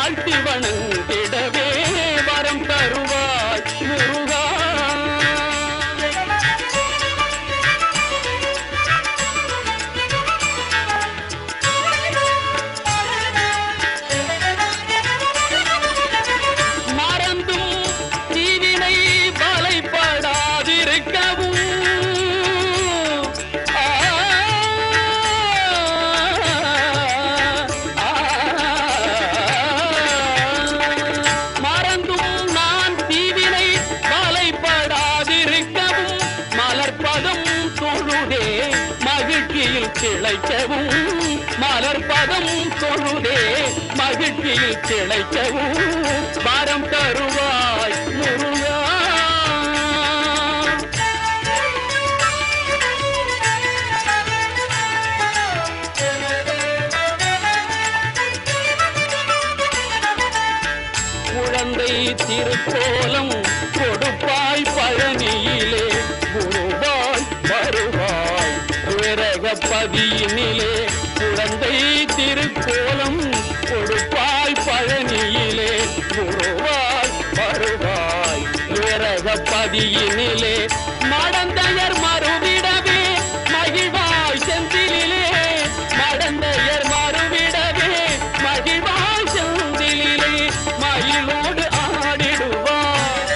வாழ்த்தி வணங்கிடவே வரம் தருவாய் முருகா மறந்தும் தீவினை வலைப்படாதிருக்கவும் ஆ, ஆ, மறந்தும் நான் தீவினை வலைப்படாதிருக்கவும் மலர்பதம் தொழுதே மகிழ்ச்சியில் திளைக்கவும் மலர்பதம் தொழுதே மகிழ்ச்சியில் திளைக்கவும் வரம் தருவாய் முருகா குழந்தை திருக்கோலம் கொடுப்பாய் பழனியிலே குருவாய் வருவாய் விரகப்பதியினிலே குழந்தை திருக்கோலம் கொடுப்பாய் பழனியிலே குருவாய் வருவாய் விரகப்பதியினிலே மடந்தையர் மறுவிடவே மகிழ்வாய் செந்திலே மடந்தையர் மறுவிடவே மகிழ்வாய் செந்திலே மயிலோடு ஆடிடுவாய்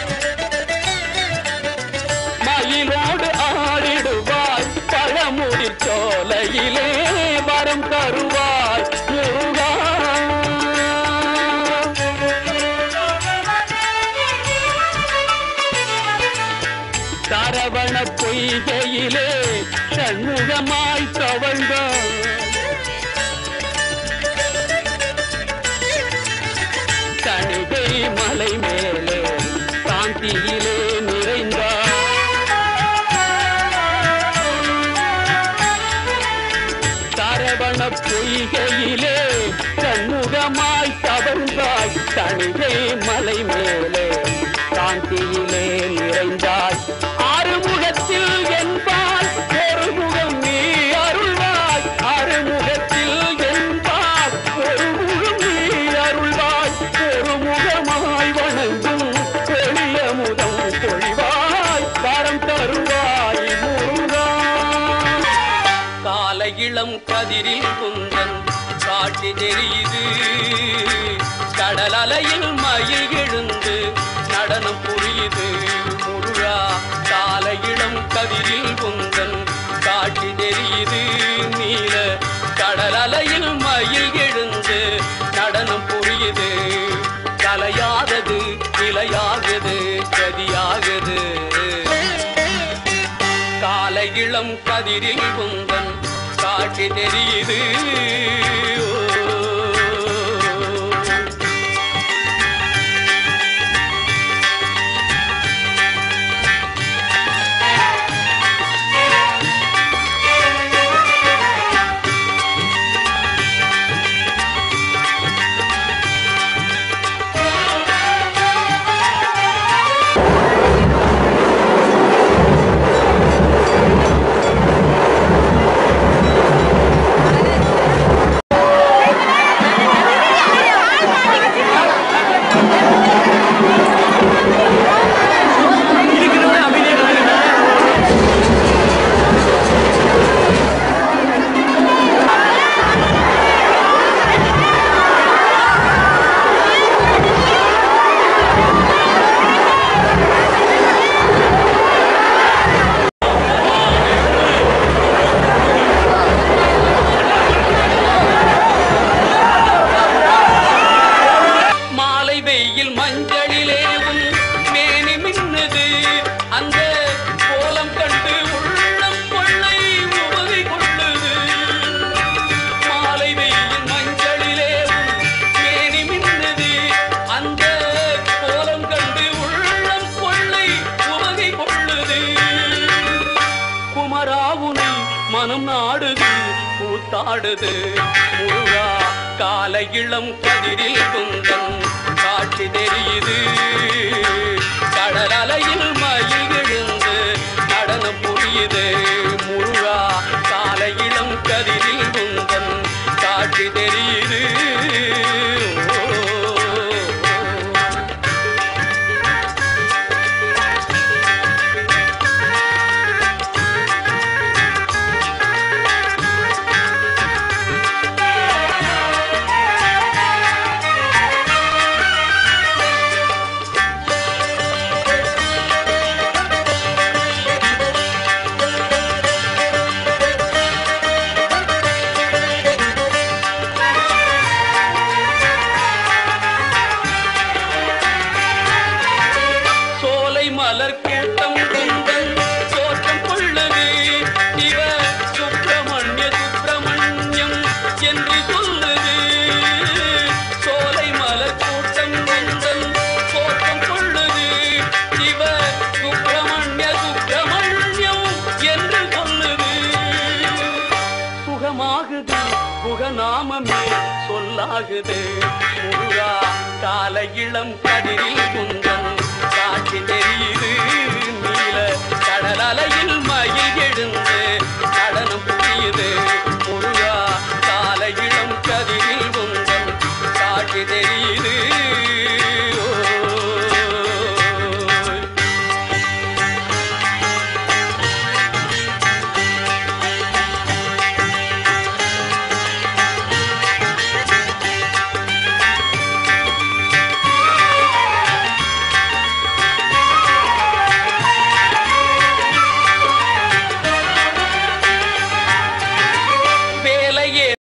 மயிலோடு ஆடிடுவாய் பழமுடி சோலையிலே வரம் தருவாய் முருகா சரவண பொய்கையிலே சண்முகமாய் தவழ்ந்தாய் தணிகை மலை மேலே சாந்தியிலே நிறைந்தார் சரவண பொய்கையிலே சண்முகமாய் தவழ்ந்தாய் தணிகை மலை மேலே சாந்தியிலே நிறைந்தாய் ஆறுமுகத்தில் என்பால் ஒரு முகம் நீ அருள்வாய் ஆறுமுகத்தில் என்பால் ஒரு முகம் நீ அருள்வாய் ஒரு முகமாய் வணங்கும் எளிய முதம் பொழிவாய் வரம் தருவாய் முருகா கால இளம் கதிரில் குந்தன் காட்டி தெரியுது கடல் அலையில் மயில் எழுந்து நடனம் புரியுது முருகா கால இளம் கதிரில் குந்தன் காட்டி தெரியுது நீல கடல் அலையில் மயில் எழுந்து நடனம் புரியுது கலையாதது நிலையாகுது கதியாகுது காலை இளம் கதிரில் குந்தன் காட்சி தெரியுது மாலை வெயில் மஞ்சளிலே உன் மேனி மின்னுது அந்த கோலம் கண்டு உள்ளம் கொள்ளை உபதி கொள்ளுது மாலை வெயில் மஞ்சளிலே உன் மேனி மின்னுது அந்த கோலம் கண்டு உள்ளம் கொள்ளை உபதி கொள்ளுது குமராவுனை மனம் நாடுது கூத்தாடுது முருகா கால இளம் கதிரில் குந்தன் காட்சி தெரியுது கடல் அலையில் மயில் விழுந்து நடனம் புரியுது முருகா கால இளம் கதிரில் குந்தன் காட்சி தெரியுது ஓ ஆகுது முருகா கால இளம் கதிரில் குந்தன் காட்சி தெரியுது நீல கடல் அலையில் மயில் எழுந்து நடனம் புரியுது